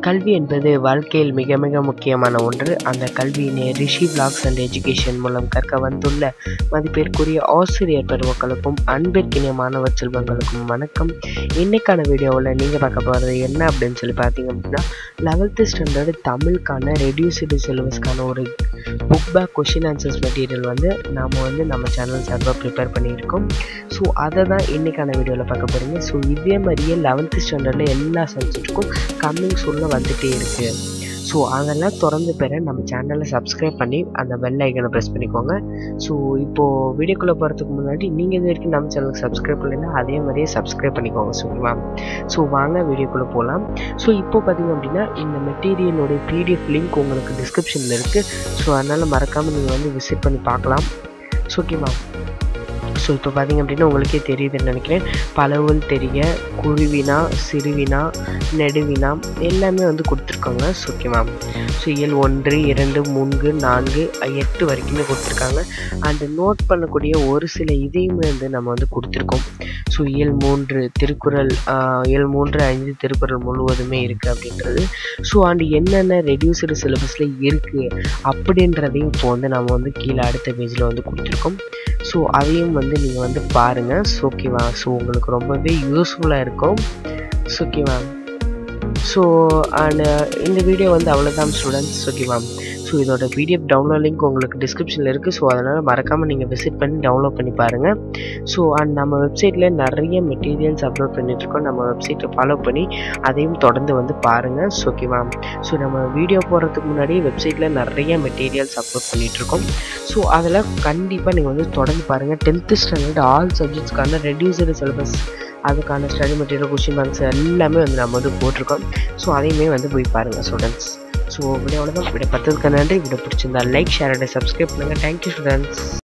கல்வி என்பது வாழ்க்கையில் மிக மிக முக்கியமான ஒன்று அந்த கல்வியினை ரிஷி பிளாக்ஸ் அண்ட் எஜுகேஷன் மூலம் கற்க வந்துள்ள மதிப்பிற்குரிய ஆசிரியர் பெருமக்களுக்கும் அன்பிற்கினிய மாணவ செல்வங்களுக்கும் வணக்கம் இன்னைக்கான வீடியோவில் நீங்கள் பார்க்க போகிறது என்ன அப்படின்னு சொல்லி பார்த்தீங்க அப்படின்னா லெவல்த்து ஸ்டாண்டர்டு தமிழுக்கான ரெடியூஸ்டு சிலபஸ்க்கான ஒரு book back question answers material வந்து நாம் வந்து நம்ம சேனல் சார்பாக ப்ரிப்பேர் பண்ணியிருக்கோம் ஸோ அதை தான் இன்றைக்கான வீடியோவில் பார்க்க போகிறீங்க ஸோ இதே மாதிரியே லெவன்த்து ஸ்டாண்டர்டில் எல்லா சப்ஜெக்ட்டுக்கும் கம்மிங் சூனில் வந்துகிட்டே இருக்குது ஸோ அதெல்லாம் திறந்து பெற நம்ம சேனலை சப்ஸ்கிரைப் பண்ணி அந்த பெல் ஐக்கனை ப்ரெஸ் பண்ணிக்கோங்க ஸோ இப்போது வீடியோக்குள்ளே போகிறதுக்கு முன்னாடி நீங்கள் இது வரைக்கும் நம்ம சேனலுக்கு சப்ஸ்கிரைப் பண்ணலைன்னா அதே மாதிரியே சப்ஸ்கிரைப் பண்ணிக்கோங்க சரிங்களா ஸோ வாங்க வீடியோக்குள்ளே போகலாம் ஸோ இப்போ பார்த்தீங்க அப்படின்னா இந்த மெட்டீரியலோடைய பிடிஎஃப் லிங்க் உங்களுக்கு டிஸ்கிரிப்ஷனில் இருக்குது ஸோ அதனால் மறக்காமல் நீங்கள் வந்து விசிட் பண்ணி பார்க்கலாம் ஸோ ஓகேவா ஸோ இப்போ பார்த்தீங்க அப்படின்னா உங்களுக்கே தெரியுதுன்னு நினைக்கிறேன் பலவுள் தெரிய குருவினா சிறுவினா நெடுவினா எல்லாமே வந்து கொடுத்துருக்காங்க ஸோ ஓகேவா ஸோ இயல் ஒன்று இரண்டு மூன்று நான்கு எட்டு வரைக்குமே கொடுத்துருக்காங்க அண்டு நோட் பண்ணக்கூடிய ஒரு சில இதையுமே வந்து நம்ம வந்து கொடுத்துருக்கோம் ஸோ இயல் மூன்று திருக்குறள் இயல் மூன்று ஐந்து திருக்குறள் முழுவதுமே இருக்குது அப்படின்றது ஸோ அண்டு என்னென்ன ரெடியூஸ்டு சிலபஸில் இருக்குது அப்படின்றதையும் இப்போ வந்து நம்ம வந்து கீழே அடுத்த பேஜில் வந்து கொடுத்துருக்கோம் ஸோ அதையும் வந்து நீங்கள் வந்து பாருங்கள் ஸோ ஓகேவா ஸோ உங்களுக்கு ரொம்பவே யூஸ்ஃபுல்லாக இருக்கும் ஸோ ஓகேவா ஸோ அண்ட் இந்த வீடியோ வந்து அவ்வளோதான் ஸ்டூடெண்ட்ஸ் ஓகேவா ஸோ இதோட பிடிஎஃப் டவுன்லோட் லிங்க் உங்களுக்கு டிஸ்கிரிப்ஷனில் இருக்குது ஸோ அதனால் மறக்காமல் நீங்கள் விசிட் பண்ணி டவுன்லோட் பண்ணி பாருங்கள் ஸோ அண்ட் நம்ம வெப்சைட்டில் நிறைய மெட்டீரியல்ஸ் அப்லோட் பண்ணிகிட்ருக்கோம் நம்ம வெப்சைட்டை ஃபாலோ பண்ணி அதையும் தொடர்ந்து வந்து பாருங்கள் ஸோ ஓகேவா ஸோ நம்ம வீடியோ போடுறதுக்கு முன்னாடி வெப்சைட்டில் நிறைய மெட்டீரியல்ஸ் அப்லோட் பண்ணிகிட்ருக்கோம் ஸோ அதில் கண்டிப்பாக நீங்கள் வந்து தொடர்ந்து பாருங்கள் டென்த்து ஸ்டாண்டர்ட் ஆல் சப்ஜெக்ட்ஸ்க்கான ரெடியூசடு சிலபஸ் அதுக்கான ஸ்டடி மெட்டீரியல் கொஷின் பேங்க்ஸ் எல்லாமே வந்து நம்ம வந்து போட்டிருக்கோம் ஸோ அதையுமே வந்து போய் பாருங்கள் ஸ்டூடெண்ட்ஸ் ஸோ வீடியோ அவ்வளோதான் வீடியோ பார்த்ததுக்கு நன்றி வீடியோ பிடிச்சிருந்தா லைக் ஷேர் அண்ட் சப்ஸ்கிரைப் பண்ணுங்கள் தேங்க்யூ ஸ்டூடெண்ட்ஸ்